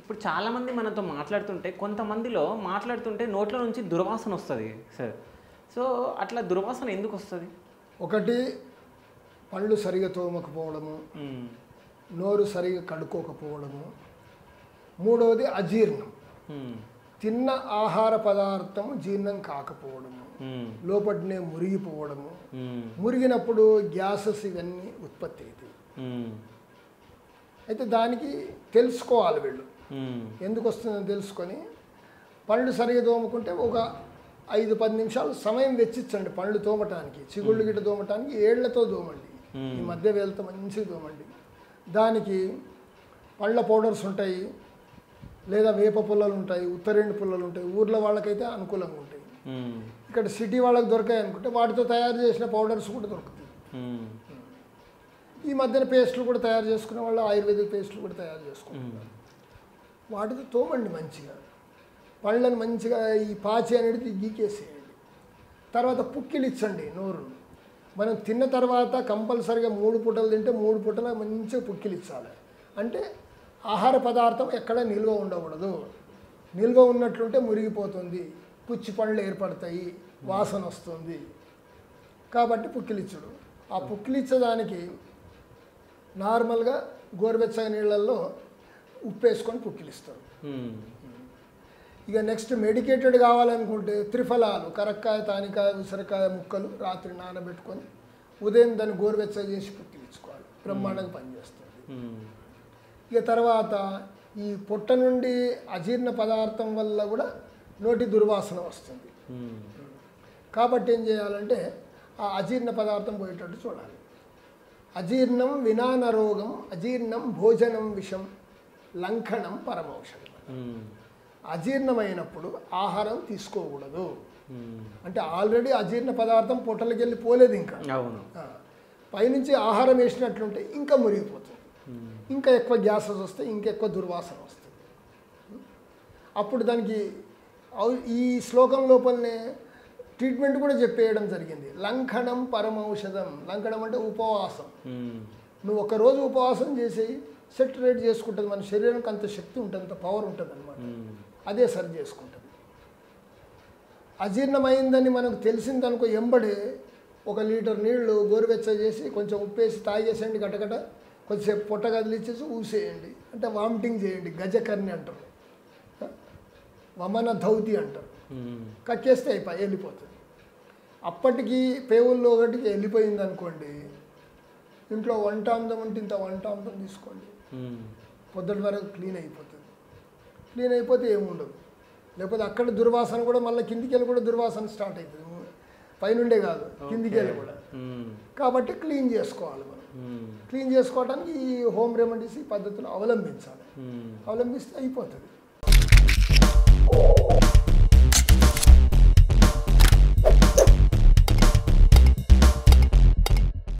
ఇప్పుడు చాలామంది మనతో మాట్లాడుతుంటే కొంతమందిలో మాట్లాడుతుంటే నోట్లో నుంచి దుర్వాసన వస్తుంది సార్ సో అట్లా దుర్వాసన ఎందుకు వస్తుంది ఒకటి పళ్ళు సరిగా తోమకపోవడము నోరు సరిగా కడుక్కోకపోవడము మూడవది అజీర్ణం తిన్న ఆహార పదార్థం జీర్ణం కాకపోవడము లోపటినే మురిగిపోవడము మురిగినప్పుడు గ్యాసెస్ ఇవన్నీ ఉత్పత్తి అవుతాయి అయితే దానికి తెలుసుకోవాలి వీళ్ళు ఎందుకు వస్తుందని తెలుసుకొని పళ్ళు సరిగా తోముకుంటే ఒక ఐదు పది నిమిషాలు సమయం వెచ్చించండి పళ్ళు తోమటానికి చిగుళ్ళు గిట్ట తోమటానికి ఏళ్లతో తోమండి ఈ మధ్య వేలతో మంచిగా తోమండి దానికి పళ్ళ పౌడర్స్ ఉంటాయి లేదా వేప పుల్లలు ఉంటాయి ఉత్తరేండు పుల్లలు ఉంటాయి ఊర్లో వాళ్ళకైతే అనుకూలంగా ఉంటాయి ఇక్కడ సిటీ వాళ్ళకి దొరికాయి అనుకుంటే వాటితో తయారు చేసిన పౌడర్స్ కూడా దొరుకుతాయి ఈ మధ్యన పేస్టులు కూడా తయారు చేసుకునే వాళ్ళు ఆయుర్వేదిక్ పేస్టులు కూడా తయారు చేసుకుంటున్నారు వాటితో తోమండి మంచిగా పళ్ళని మంచిగా ఈ పాచి అనేది గీకేసేయండి తర్వాత పుక్కిలు ఇచ్చండి నోరు మనం తిన్న తర్వాత కంపల్సరిగా మూడు పూటలు తింటే మూడు పూటలు మంచిగా పుక్కిలు ఇచ్చాలి అంటే ఆహార పదార్థం ఎక్కడ నిల్వ ఉండకూడదు నిల్వ ఉన్నట్లుంటే మురిగిపోతుంది పుచ్చి పళ్ళు ఏర్పడతాయి వాసన వస్తుంది కాబట్టి పుక్కిలిచ్చుడు ఆ పుక్కిలిచ్చడానికి నార్మల్గా గోరువెచ్చని నీళ్ళల్లో ఉప్పు వేసుకొని పుక్కిలిస్తారు ఇక నెక్స్ట్ మెడికేటెడ్ కావాలనుకుంటే త్రిఫలాలు కరక్కాయ తానికాయ ఉసిరికాయ ముక్కలు రాత్రి నానబెట్టుకొని ఉదయం దాన్ని గోరువెచ్చగా చేసి పుక్కిలించుకోవాలి బ్రహ్మాండంగా పనిచేస్తుంది ఇక తర్వాత ఈ పొట్ట నుండి అజీర్ణ పదార్థం వల్ల కూడా నోటి దుర్వాసన వస్తుంది కాబట్టి ఏం చేయాలంటే ఆ అజీర్ణ పదార్థం పోయేటట్టు చూడాలి అజీర్ణం వినాన రోగం అజీర్ణం భోజనం విషం లంఘనం పరమౌషధం అజీర్ణమైనప్పుడు ఆహారం తీసుకోకూడదు అంటే ఆల్రెడీ అజీర్ణ పదార్థం పొట్టలకి వెళ్ళి పోలేదు ఇంకా అవును ఆ, పైనుంచి ఆహారం వేసినట్లుంటే ఇంకా మురిగిపోతుంది ఇంకా ఎక్కువ గ్యాసెస్ వస్తాయి ఇంకా ఎక్కువ దుర్వాసన వస్తుంది అప్పుడు దానికి ఔ- ఈ శ్లోకం లోపలనే ట్రీట్మెంట్ కూడా చెప్పేయడం జరిగింది లంఘనం పరమౌషధం లంఘనం అంటే ఉపవాసం నువ్వు ఒక రోజు ఉపవాసం చేసి సెట్ రేట్ చేసుకుంటుంది మన శరీరానికి అంత శక్తి ఉంటుంది అంత పవర్ ఉంటుంది అనమాట అదే సరి చేసుకుంటుంది అజీర్ణమైందని మనకు తెలిసిందనుకో ఎంబడి ఒక లీటర్ నీళ్లు గోరువెచ్చ చేసి కొంచెం ఉప్పేసి తాగేసేయండి గటగట కొంచెంసేపు పొట్ట కదిలిచ్చేసి ఊసేయండి అంటే వామిటింగ్ చేయండి గజకర్ణి అంటారు వమన ధౌతి అంటారు కక్కేస్తే అయిపోయి వెళ్ళిపోతుంది అప్పటికి పేవుల్లో ఒకటికి వెళ్ళిపోయింది అనుకోండి ఇంట్లో వంటాంతం ఉంటే ఇంత వంటాంతం తీసుకోండి పొద్దుటి వరకు క్లీన్ అయిపోతుంది క్లీన్ అయిపోతే ఏముండదు లేకపోతే అక్కడ దుర్వాసన కూడా మళ్ళీ కిందికి వెళ్ళి కూడా దుర్వాసన స్టార్ట్ అవుతుంది పైనుండే కాదు కిందికి వెళ్ళి కూడా కాబట్టి క్లీన్ చేసుకోవాలి మనం క్లీన్ చేసుకోవడానికి ఈ హోమ్ రెమెడీస్ ఈ పద్ధతులు అవలంబించాలి అవలంబిస్తే అయిపోతుంది